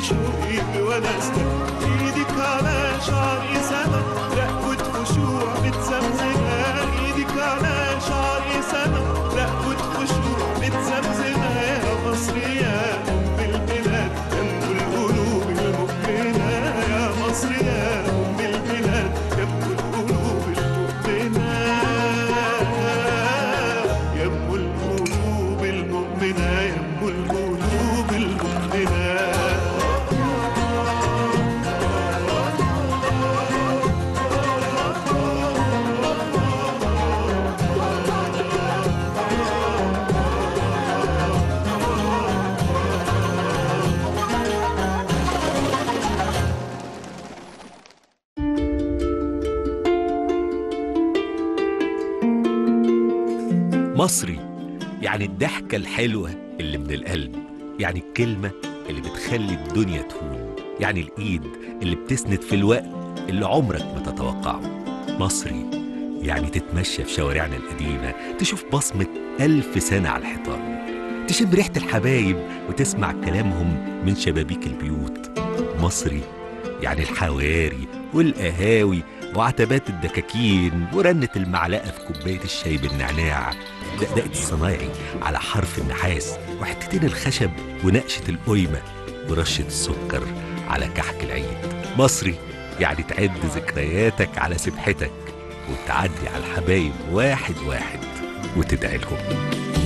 بشوقي بونستك ايدك على شعري سما رقوة خشوع بتزمزمها ايدك على شعري سما رقوة خشوع بتزمزمها يا مصر يا ام البلاد يا ام القلوب المؤمنة يا مصر يا ام البلاد يا ام القلوب المؤمنة يا ام القلوب المؤمنة يا ام القلوب المؤمنة مصري يعني الضحكة الحلوة اللي من القلب يعني الكلمة اللي بتخلي الدنيا تهون يعني الإيد اللي بتسند في الوقت اللي عمرك ما تتوقعه مصري يعني تتمشى في شوارعنا القديمة تشوف بصمة ألف سنة على الحيطان تشم ريحة الحبايب وتسمع كلامهم من شبابيك البيوت مصري يعني الحواري والقهاوي وعتبات الدكاكين ورنة المعلقة في كوباية الشاي بالنعناع دقدقة الصنايعي على حرف النحاس وحتتين الخشب ونقشة القيمة ورشة السكر على كحك العيد مصري يعني تعد ذكرياتك على سبحتك وتعدي على الحبايب واحد واحد وتدعي لهم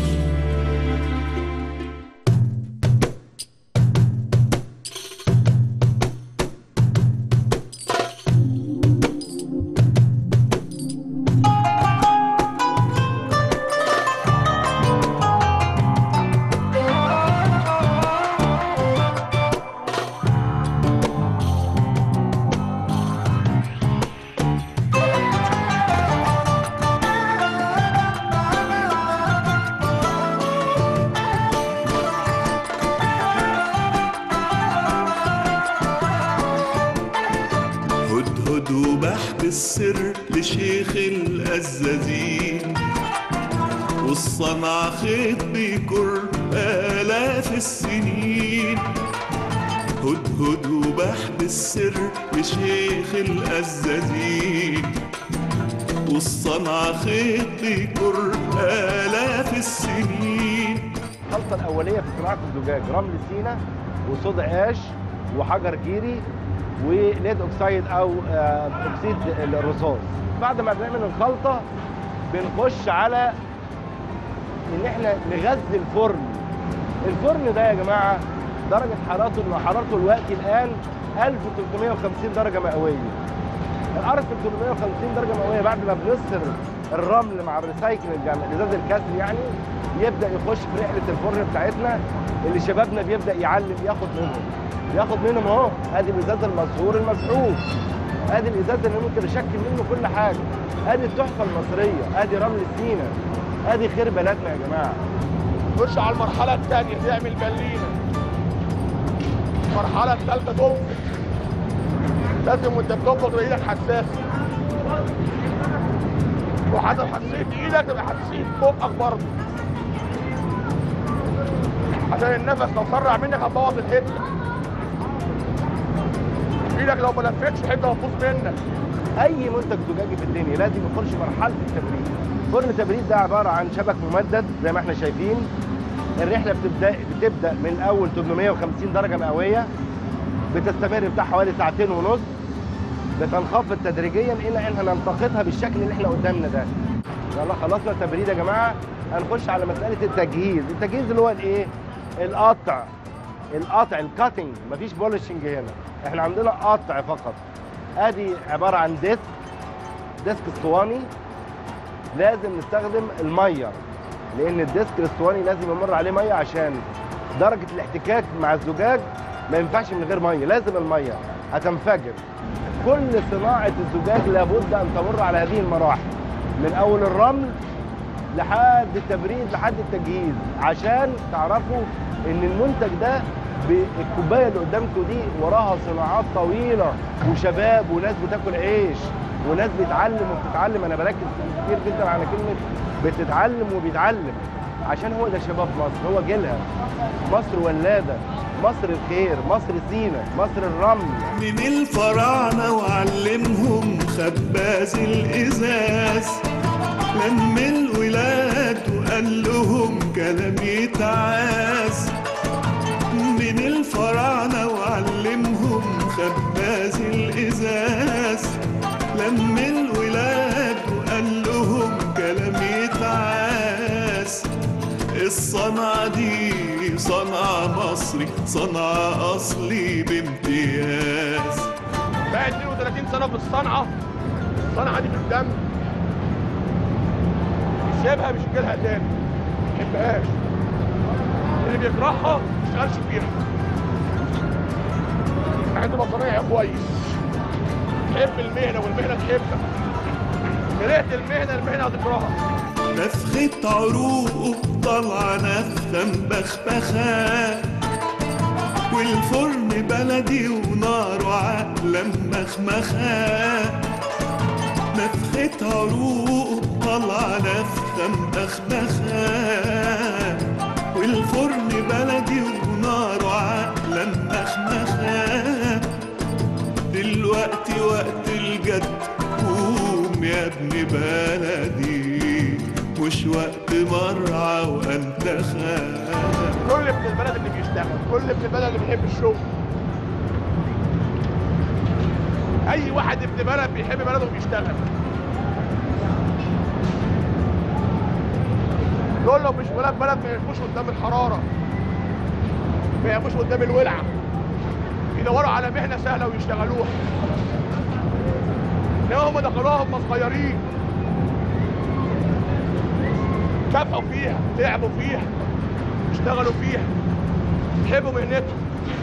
هدهد وبحبس سر لشيخ الأزازين والصنع خيط بيكر آلاف السنين هدهد وبحبس سر لشيخ الأزازين والصنع خيط بيكر آلاف السنين الخلطه الاوليه في صناعه الزجاج رمل سينا وصودا اش وحجر جيري وليد اوكسيد او آه، اكسيد الرصاص بعد ما بنعمل الخلطه بنخش على ان احنا نغذي الفرن الفرن ده يا جماعه درجه حرارته حرارته الوقت الان 1350 درجه مئويه الارض 350 درجه مئويه بعد ما بنصهر الرمل مع الريسايكلينج يعني الازاز الكسر يعني يبدا يخش في رحله الفرن بتاعتنا اللي شبابنا بيبدا يعلم ياخد منهم ياخد منهم اهو ادي الازاز المسحور المسحوب ادي الازاز اللي ممكن اشكل منه كل حاجه ادي التحفه المصريه ادي رمل سينا ادي خير بلدنا يا جماعه خش على المرحلة الثانية تعمل بلينة المرحلة الثالثة تنفخ لازم وانت بتنفخ تبقى ايدك حساسة وحسب حساسية ايدك تبقى حساسية بقك برضه عشان النفس لو سرع منك هتبوظ الحتة ايدك لو ما لفتش الحتة هتبوظ منك اي منتج زجاجي في الدنيا لازم يخش مرحله التبريد فرن التبريد ده عباره عن شبك ممدد زي ما احنا شايفين الرحله بتبدا بتبدا من اول 850 درجه مئويه بتستمر بتاع حوالي ساعتين ونص بتنخفض تدريجيا الى انها نلتقطها بالشكل اللي احنا قدامنا ده يلا خلصنا التبريد يا جماعه هنخش على مساله التجهيز التجهيز اللي هو الايه القطع القطع الكاتنج مفيش بولشنج هنا احنا عندنا قطع فقط ادي عباره عن ديسك ديسك اسطواني لازم نستخدم الميه لان الديسك الاسطواني لازم يمر عليه ميه عشان درجه الاحتكاك مع الزجاج ما ينفعش من غير ميه لازم الميه هتنفجر كل صناعه الزجاج لابد ان تمر على هذه المراحل من اول الرمل لحد التبريد لحد التجهيز عشان تعرفوا ان المنتج ده بالكوبايه اللي قدامكم دي وراها صناعات طويله وشباب وناس بتاكل عيش وناس بتتعلم وبتتعلم انا بركز كتير جدا على كلمه بتتعلم وبيتعلم عشان هو ده شباب مصر هو جيلها مصر ولاده مصر الخير مصر سينا مصر الرمل من الفراعنة وعلمهم خباز الإزاز لم الولاد وقال لهم كلام يتعاز من الفراعنة وعلمهم خباز الإزاز لم الولاد وقال لهم كلام يتعاز الصنعة دي صنعة مصري صنعة أصلي بامتياز بقى 32 سنه في الصنعه الصنعه دي في الدم يسيبها مش يجيلها تاني ما يحبهاش اللي بيكرهها ما يشتغلش فيها عند مصنعها كويس تحب المهنه والمهنه تحبك كرهت المهنه المهنه هتكرهها نفخة عروق طالعة نفخة مبخبخة والفرن بلدي وناره عقلة مخمخة نفخة عروق طالعة نفخة مبخبخة والفرن بلدي وناره عقلة مخمخة دلوقتي وقت الجد قوم يا ابن بلدي مش وقت مرعى وانتخى كل ابن البلد اللي بيشتغل كل ابن البلد اللي بيحب الشغل اي واحد ابن بلد بيحب بلده وبيشتغل دول لو مش ولاد بلد ما يقفوش قدام الحراره ما يقفوش قدام الولعه يدوروا على مهنه سهله ويشتغلوها انما هم دخلوها هم صغيرين كافحوا فيها تعبوا فيها اشتغلوا فيها يحبوا مهنتهم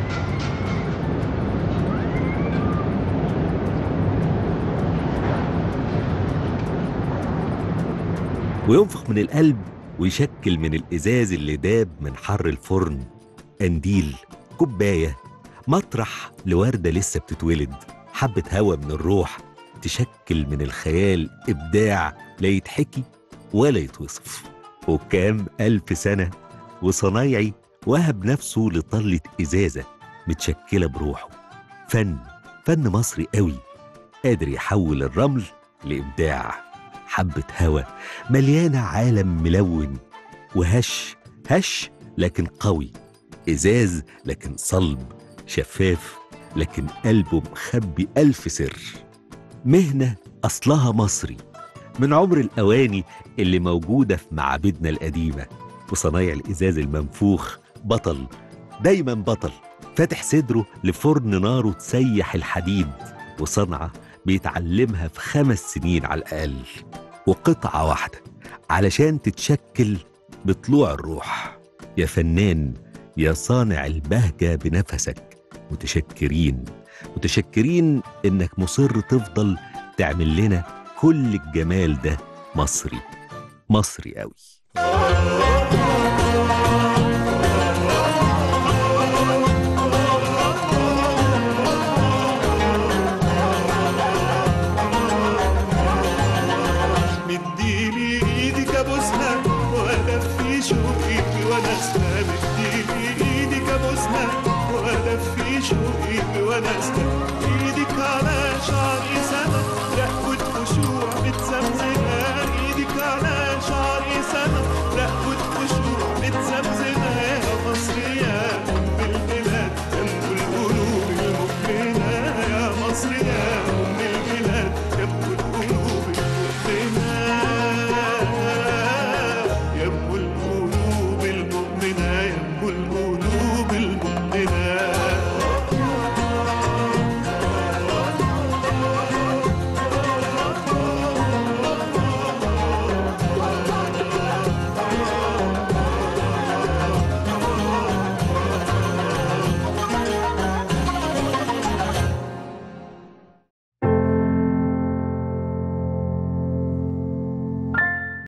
وينفخ من القلب ويشكل من الإزاز اللي داب من حر الفرن قنديل كوباية مطرح لوردة لسه بتتولد حبة هوا من الروح تشكل من الخيال إبداع لا يتحكي ولا يتوصف وكام ألف سنة وصنايعي وهب نفسه لطلة إزازة متشكلة بروحه فن فن مصري قوي قادر يحول الرمل لإبداع حبة هوا مليانة عالم ملون وهش هش لكن قوي إزاز لكن صلب شفاف لكن قلبه مخبي ألف سر مهنة أصلها مصري من عمر الأواني اللي موجودة في معابدنا القديمة وصنايع الإزاز المنفوخ بطل دايما بطل فاتح صدره لفرن ناره تسيح الحديد وصنعة بيتعلمها في خمس سنين على الأقل وقطعة واحدة علشان تتشكل بطلوع الروح يا فنان يا صانع البهجة بنفسك متشكرين متشكرين إنك مصر تفضل تعمل لنا كل الجمال ده مصري مصري قوي مديلي ايدك ابوسها وادفي شوقي وناسها مديلي ايدك ابوسها وادفي شوقي وناسها ايدك على شعري سما